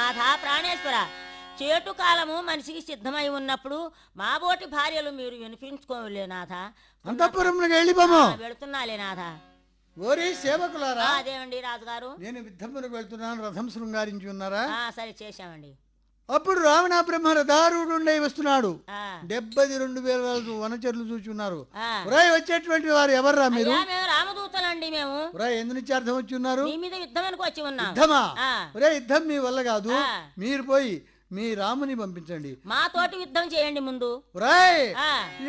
నాథ ప్రాణేశ్వర చేటు కాలము మనిషికి సిద్ధమై ఉన్నప్పుడు మాబోటి భార్యలు మీరు వినిపించుకోలే నాథ అంతఃపురంలోకి వెళ్ళిపోము ఆ, వెళుతున్నాలే నాథ ఓరి సేవకులారా ఆ, అదేమండి రాజుగారు నేను యుద్ధమునకు వెళ్తున్నాను రథం శృంగారించి ఉన్నారా ఆ, సరే చేశామండి అప్పుడు రావణ బ్రహ్మ రథారూఢుండై వస్తున్నాడు ఆ, డెబ్బది రెండు వేల వనచరులు చూచి ఉన్నారు ఆ. ఉరాయ్ వచ్చేటువంటి వారు ఎవర్రా మీరు అయ్యా, మేము రామదూతలండి మేము ఉరాయ్ ఎందు నుంచి అర్థం వచ్చి ఉన్నారు మీ మీద యుద్ధం వచ్చి ఉన్నాం యుద్ధమా ఆ. ఒరే యుద్ధం మీ వల్ల కాదు ఆ. మీరు పోయి మీ రాముని పంపించండి మా తోటి యుద్ధం చేయండి ముందు ఉరాయ్ ఆ